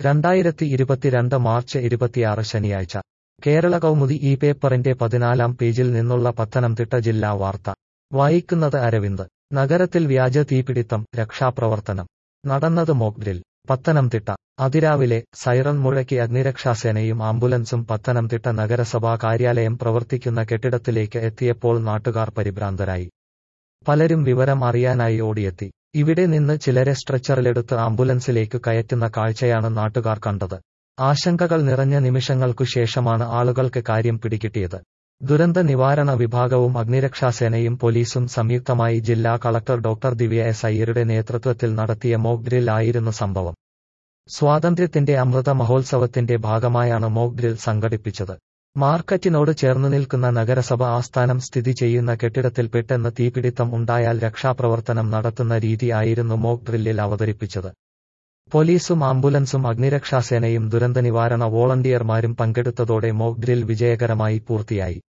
രണ്ടായിരത്തി ഇരുപത്തിരണ്ട് മാർച്ച് ഇരുപത്തിയാറ് ശനിയാഴ്ച കേരള കൗമുദി ഈ പേപ്പറിന്റെ പതിനാലാം പേജിൽ നിന്നുള്ള പത്തനംതിട്ട ജില്ലാ വാർത്ത വായിക്കുന്നത് അരവിന്ദ് നഗരത്തിൽ വ്യാജ തീപിടിത്തം രക്ഷാപ്രവർത്തനം നടന്നത് മോക്ഡ്രിൽ പത്തനംതിട്ട അതിരാവിലെ സൈറൺ മുഴക്കി അഗ്നിരക്ഷാസേനയും ആംബുലൻസും പത്തനംതിട്ട നഗരസഭാ കാര്യാലയം പ്രവർത്തിക്കുന്ന കെട്ടിടത്തിലേക്ക് എത്തിയപ്പോൾ നാട്ടുകാർ പരിഭ്രാന്തരായി പലരും വിവരം അറിയാനായി ഓടിയെത്തി ഇവിടെ നിന്ന് ചിലരെ സ്ട്രെച്ചറിലെടുത്ത് ആംബുലൻസിലേക്ക് കയറ്റുന്ന കാഴ്ചയാണ് നാട്ടുകാർ കണ്ടത് ആശങ്കകൾ നിറഞ്ഞ നിമിഷങ്ങൾക്കു ശേഷമാണ് ആളുകൾക്ക് കാര്യം പിടികിട്ടിയത് ദുരന്ത നിവാരണ വിഭാഗവും അഗ്നിരക്ഷാസേനയും പോലീസും സംയുക്തമായി ജില്ലാ കളക്ടർ ഡോക്ടർ ദിവ്യ എസ് അയ്യരുടെ നേതൃത്വത്തിൽ നടത്തിയ മോക്ക് ഡ്രിൽ ആയിരുന്നു സംഭവം സ്വാതന്ത്ര്യത്തിന്റെ അമൃത മഹോത്സവത്തിന്റെ ഭാഗമായാണ് മോക്ക് ഡ്രിൽ സംഘടിപ്പിച്ചത് മാർക്കറ്റിനോട് ചേർന്നു നിൽക്കുന്ന നഗരസഭ ആസ്ഥാനം സ്ഥിതി ചെയ്യുന്ന കെട്ടിടത്തിൽ പെട്ടെന്ന് തീപിടിത്തം ഉണ്ടായാൽ രക്ഷാപ്രവർത്തനം നടത്തുന്ന രീതി ആയിരുന്നു മോക്ക് ഡ്രില്ലിൽ അവതരിപ്പിച്ചത് പോലീസും ആംബുലൻസും അഗ്നിരക്ഷാസേനയും ദുരന്തനിവാരണ വോളണ്ടിയർമാരും പങ്കെടുത്തതോടെ മോക്ക് ഡ്രിൽ വിജയകരമായി പൂർത്തിയായി